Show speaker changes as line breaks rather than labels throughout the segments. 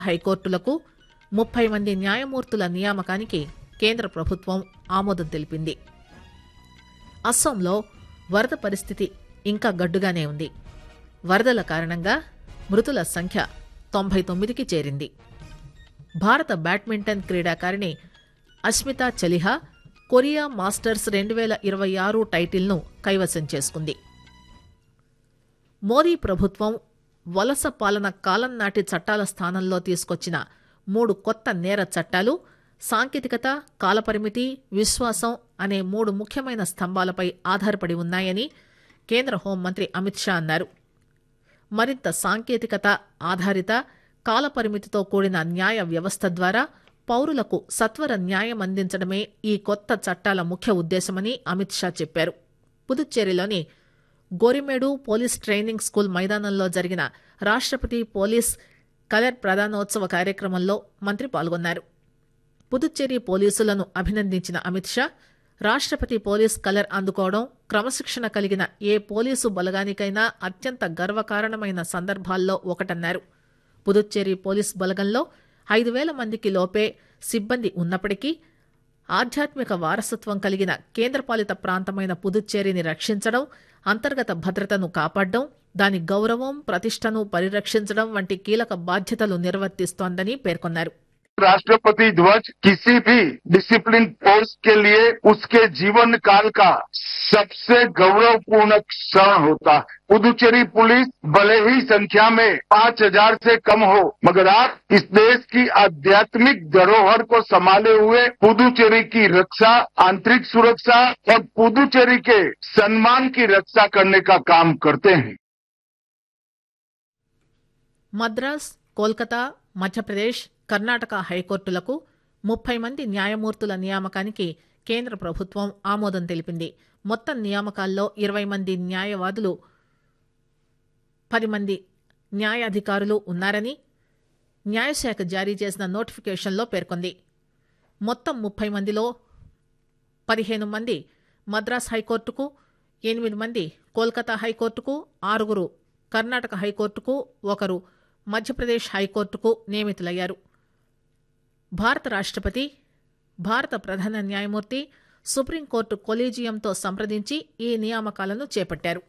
హైకోర్టులకు ముప్పై మంది న్యాయమూర్తుల నియామకానికి కేంద్ర ప్రభుత్వం ఆమోదం తెలిపింది అస్సాంలో వరద పరిస్థితి ఇంకా గడ్డుగానే ఉంది వరదల కారణంగా మృతుల సంఖ్య తొంభై తొమ్మిదికి చేరింది భారత బ్యాడ్మింటన్ క్రీడాకారిణి అస్మితా చలిహా కొరియా మాస్టర్స్ రెండు వేల ఇరవై ఆరు టైటిల్ను కైవసం చేసుకుంది మోదీ ప్రభుత్వం వలస పాలన కాలం నాటి చట్టాల స్థానంలో తీసుకొచ్చిన మూడు కొత్త నేర చట్టాలు సాంకేతికత కాలపరిమితి విశ్వాసం అనే మూడు ముఖ్యమైన స్తంభాలపై ఆధారపడి ఉన్నాయని కేంద్ర హోంమంత్రి అమిత్ షా అన్నారు మరింత సాంకేతికత ఆధారిత కాలపరిమితితో కూడిన న్యాయ వ్యవస్థ ద్వారా పౌరులకు సత్వర న్యాయం అందించడమే ఈ కొత్త చట్టాల ముఖ్య ఉద్దేశమని అమిత్ షా చెప్పారు పుదుచ్చేరిలోని గోరిమేడు పోలీస్ ట్రైనింగ్ స్కూల్ మైదానంలో జరిగిన రాష్ట్రపతి పోలీస్ కలర్ ప్రధానోత్సవ కార్యక్రమంలో మంత్రి పాల్గొన్నారు పుదుచ్చేరి పోలీసులను అభినందించిన అమిత్ షా రాష్ట్రపతి పోలీస్ కలర్ అందుకోవడం క్రమశిక్షణ కలిగిన ఏ పోలీసు బలగానికైనా అత్యంత గర్వకారణమైన సందర్భాల్లో ఒకటన్నారు పుదుచ్చేరి పోలీస్ బలగంలో ఐదు వేల మందికి లోపే సిబ్బంది ఉన్నప్పటికీ ఆధ్యాత్మిక వారసత్వం కలిగిన కేంద్రపాలిత ప్రాంతమైన పుదుచ్చేరిని రక్షించడం అంతర్గత భద్రతను కాపాడడం దాని గౌరవం ప్రతిష్టను పరిరక్షించడం వంటి కీలక బాధ్యతలు నిర్వర్తిస్తోందని పేర్కొన్నారు
राष्ट्रपति ध्वज किसी भी डिसिप्लिन फोर्स के लिए उसके जीवन काल का सबसे गौरवपूर्ण क्षण होता है पुदुचेरी पुलिस भले ही संख्या में पाँच हजार से कम हो मगर आप इस देश की आध्यात्मिक धरोहर को संभाले हुए पुदुचेरी की रक्षा आंतरिक सुरक्षा और पुदुचेरी के सम्मान की रक्षा करने का काम करते हैं
మద్రాస్ కోల్కతా మధ్యప్రదేశ్ కర్ణాటక హైకోర్టులకు ముప్పై మంది న్యాయమూర్తుల నియామకానికి కేంద్ర ప్రభుత్వం ఆమోదం తెలిపింది మొత్తం నియామకాల్లో ఇరవై మంది న్యాయవాదులు పది మంది న్యాయాధికారులు ఉన్నారని న్యాయశాఖ జారీ చేసిన నోటిఫికేషన్లో పేర్కొంది మొత్తం ముప్పై మందిలో పదిహేను మంది మద్రాస్ హైకోర్టుకు ఎనిమిది మంది కోల్కతా హైకోర్టుకు ఆరుగురు కర్ణాటక హైకోర్టుకు ఒకరు మధ్యప్రదేశ్ హైకోర్టుకు నియమితులయ్యారు భారత రాష్ట్రపతి భారత ప్రధాన న్యాయమూర్తి సుప్రీంకోర్టు కొలీజియంతో సంప్రదించి ఈ నియామకాలను చేపట్టారు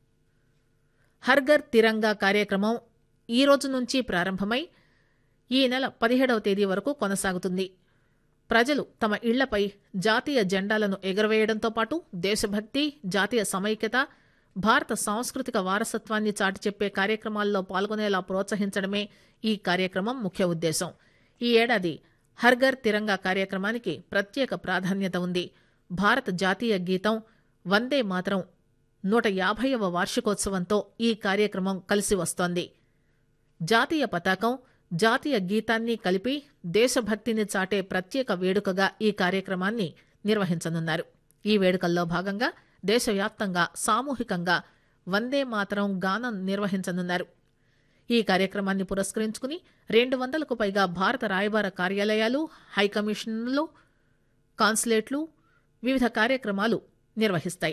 హర్ఘర్ తిరంగా కార్యక్రమం ఈ రోజు నుంచి ప్రారంభమై ఈ నెల పదిహేడవ తేదీ వరకు కొనసాగుతుంది ప్రజలు తమ ఇళ్లపై జాతీయ జెండాలను ఎగురవేయడంతో పాటు దేశభక్తి జాతీయ సమైక్యత భారత సాంస్కృతిక వారసత్వాన్ని చాటి చెప్పే కార్యక్రమాల్లో పాల్గొనేలా ప్రోత్సహించడమే ఈ కార్యక్రమం ముఖ్య ఉద్దేశం ఈ ఏడాది హర్ఘర్ తిరంగా కార్యక్రమానికి ప్రత్యేక ప్రాధాన్యత ఉంది భారత జాతీయ గీతం వందే మాత్రం నూట యాభైవ వార్షికోత్సవంతో ఈ కార్యక్రమం కలిసి వస్తోంది జాతీయ పతాకం జాతీయ గీతాన్ని కలిపి దేశభక్తిని చాటే ప్రత్యేక వేడుకగా ఈ కార్యక్రమాన్ని నిర్వహించనున్నారు ఈ వేడుకల్లో భాగంగా దేశవ్యాప్తంగా సామూహికంగా వందే మాతరం గానం నిర్వహించనున్నారు ఈ కార్యక్రమాన్ని పురస్కరించుకుని రెండు వందలకు పైగా భారత రాయబార కార్యాలయాలు హైకమిషన్లు కాన్సులేట్లు వివిధ కార్యక్రమాలు నిర్వహిస్తాయి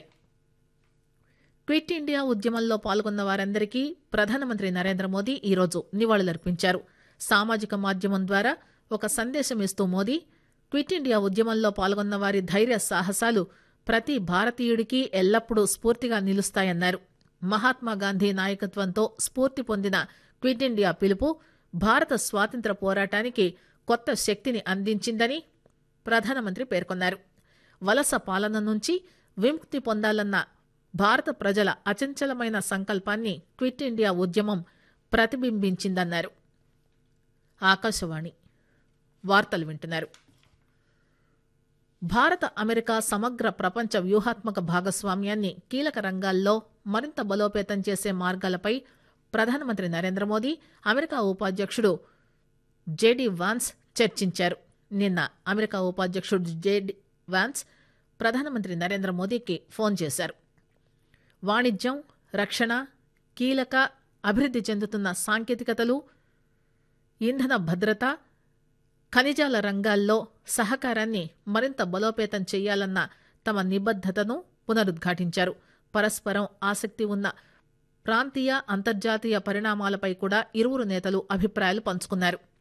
క్విట్ ఇండియా ఉద్యమంలో పాల్గొన్న వారందరికీ ప్రధానమంత్రి నరేంద్ర మోదీ ఈరోజు నివాళులర్పించారు సామాజిక మాధ్యమం ద్వారా ఒక సందేశం ఇస్తూ మోదీ క్విట్ ఇండియా ఉద్యమంలో పాల్గొన్న వారి ధైర్య సాహసాలు ప్రతి భారతీయుడికి ఎల్లప్పుడూ స్ఫూర్తిగా నిలుస్తాయన్నారు మహాత్మా గాంధీ నాయకత్వంతో స్ఫూర్తి పొందిన క్విట్ ఇండియా పిలుపు భారత స్వాతంత్ర పోరాటానికి కొత్త శక్తిని అందించిందని ప్రధానమంత్రి పేర్కొన్నారు వలస పాలన నుంచి విముక్తి పొందాలన్న భారత ప్రజల అచంచలమైన సంకల్పాన్ని క్విట్ ఇండియా ఉద్యమం ప్రతిబింబించిందన్నారు ఆకాశవాణి వార్తలు వింటున్నారు భారత అమెరికా సమగ్ర ప్రపంచ వ్యూహాత్మక భాగస్వామ్యాన్ని కీలక రంగాల్లో మరింత బలోపేతం చేసే మార్గాలపై ప్రధానమంత్రి నరేంద్ర మోదీ అమెరికా ఉపాధ్యక్షుడు జేడీ వాన్స్ చర్చించారు నిన్న అమెరికా ఉపాధ్యక్షుడు జేడీ వాన్స్ ప్రధానమంత్రి నరేంద్ర మోదీకి ఫోన్ చేశారు వాణిజ్యం రక్షణ కీలక అభివృద్ధి చెందుతున్న సాంకేతికతలు ఇంధన భద్రత ఖనిజాల రంగాల్లో సహకారాన్ని మరింత బలోపేతం చేయాలన్న తమ నిబద్దతను పునరుద్ఘాటించారు పరస్పరం ఆసక్తి ఉన్న ప్రాంతీయ అంతర్జాతీయ పరిణామాలపై కూడా ఇరువురు నేతలు అభిప్రాయాలు పంచుకున్నారు